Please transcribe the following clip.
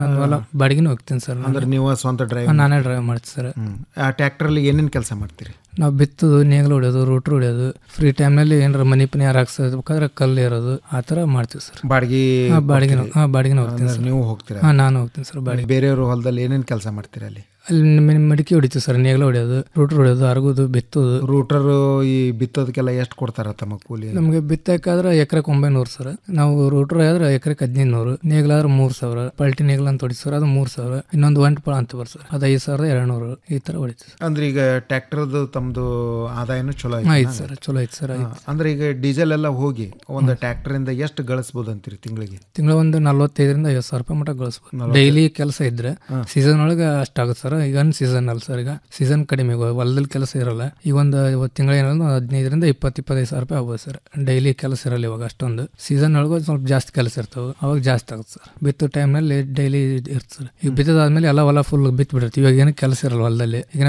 ಅದು ಹೊಲ ಬಾಡಿಗೆನೂ ಹೋಗ್ತೀನಿ ಸರ್ ಅಂದ್ರೆ ನೀವು ಸ್ವಂತ ಡ್ರೈವ್ ನಾನೇ ಡ್ರೈವ್ ಮಾಡ್ತೀನಿ ಸರ್ ಆ ಟ್ರ್ಯಾಕ್ಟರ್ಲಿ ಏನೇನು ಕೆಲಸ ಮಾಡ್ತೀರಿ ನಾವು ಬಿತ್ತೋದು ನೇಗಿಲು ಹೊಡೆಯೋದು ರೂಟ್ರ್ ಹೊಡೆಯೋದು ಫ್ರೀ ಟೈಮ್ನಲ್ಲಿ ಏನಾರ ಮನಿ ಪನಿ ಯಾರು ಹಾಕ್ಸೋದ್ಬೇಕಾದ್ರೆ ಕಲ್ಲು ಇರೋದು ಆ ಥರ ಮಾಡ್ತೀವಿ ಸರ್ ಬಾಡಿಗೆ ಹಾಂ ಬಾಡಿಗೆನೂ ಹಾಂ ಬಾಡಿಗೆನೂ ಹೋಗ್ತೀನಿ ಅಂದ್ರೆ ಸರ್ ನೀವು ಹೋಗ್ತೀರಾ ಹಾಂ ನಾನು ಹೋಗ್ತೀನಿ ಸರ್ ಬಾಡಿಗೆ ಬೇರೆಯವ್ರ ಹೊಲದಲ್ಲಿ ಏನೇನು ಕೆಲಸ ಮಾಡ್ತೀರಾ ಅಲ್ಲಿ ಅಲ್ಲಿ ನಿಮ್ಮ ಮಡಿಕೆ ಹೊಡಿತೀವಿ ಸರ್ ನೇಗಿಲು ಹೊಡೆಯೋದು ರೂಟ್ರ್ ಹೊಡೆಯೋದು ಅರಗೋದು ಬಿತ್ತೋದು ರೂಟರ್ ಈ ಬಿತ್ತೋದಕ್ಕೆಲ್ಲ ಎಷ್ಟು ಕೊಡ್ತಾರ ತಮ್ಮ ಕೂಲಿ ನಮಗೆ ಬಿತ್ತಬೇಕಾದ್ರೆ ಎಕರೆಗೆ ಒಂಬೈನೂರು ಸರ್ ನಾವು ರೂಟ್ರ್ ಆದ್ರೆ ಎಕರೆಗೆ ಹದಿನೈದು ನೂರು ನೇಗಿಲಾದ್ರೆ ಮೂರು ಸಾವಿರ ಪಲ್ಟಿ ನೇಗಿಲ ಅಂತ ಹೊಡಿತೀವಿ ಸರ್ ಅದು ಮೂರು ಸಾವಿರ ಇನ್ನೊಂದು ಒಂಟು ಪಳ ಅಂತ ಬರ್ ಸರ್ ಅದು ಐದು ಸಾವಿರದ ಎರಡು ನೂರು ಈ ಥರ ಹೊಡಿತೀವಿ ಅಂದ್ರೆ ಈಗ ಟ್ರ್ಯಾಕ್ಟರ್ದು ತಮ್ಮದು ಆದಾಯನೂ ಚಲೋ ಹಾಂ ಐತಿ ಐತೆ ಸರ್ ಚಲೋ ಐತೆ ಸರ್ ಹಾ, ಅಂದ್ರೆ ಈಗ ಡೀಸೆಲ್ ಎಲ್ಲ ಹೋಗಿ ಒಂದು ಟ್ರ್ಯಾಕ್ಟರ್ ಇಂದ ಎಷ್ಟು ಗಳಿಸ್ಬೋದು ಅಂತೀರಿ ತಿಂಗಳಿಗೆ ತಿಂಗಳ ಒಂದು ನಲ್ವತ್ತೈದರಿಂದ ಐವತ್ತು ಸಾವಿರ ರೂಪಾಯಿ ಮಟ್ಟ ಗಳಿಸ್ಬೋದು ಡೈಲಿ ಕೆಲಸ ಇದ್ರೆ ಸೀಸನ್ ಒಳಗೆ ಅಷ್ಟಾಗುತ್ತೆ ಸರ್ ಈಗ ಅನ್ ಸೀಸನ್ ಅಲ್ಲ ಸರ್ ಈಗ ಸೀಸನ್ ಕಡಿಮೆ ಈಗ ಹೊಲದಲ್ಲಿ ಕೆಲಸ ಇರಲ್ಲ ಈಗ ಒಂದು ತಿಂಗಳ ಏನಾದ್ರು ಹದಿನೈದರಿಂದ ಇಪ್ಪತ್ತು ಇಪ್ಪತ್ತೈದು ಸಾವಿರ ರೂಪಾಯಿ ಆಗ್ಬೋದು ಸರ್ ಡೈಲಿ ಕೆಲಸ ಇರಲ್ಲ ಇವಾಗ ಅಷ್ಟೊಂದು ಸೀಸನ್ ಒಳಗೆ ಸ್ವಲ್ಪ ಜಾಸ್ತಿ ಕೆಲಸ ಇರ್ತವೆ ಅವಾಗ ಜಾಸ್ತಿ ಆಗುತ್ತೆ ಸರ್ ಬಿತ್ತೋ ಟೈಮ್ನಲ್ಲಿ ಡೈಲಿ ಇರ್ತದೆ ಸರ್ ಈಗ ಬಿತ್ತದಾದ್ಮೇಲೆ ಎಲ್ಲ ಹೊಲ ಫುಲ್ ಬಿತ್ತು ಬಿಟ್ಟಿರ್ತೀವಿ ಇವಾಗ ಏನು ಕೆಲಸ ಇರಲ್ಲ ಹೊಲದಲ್ಲಿ ಈಗ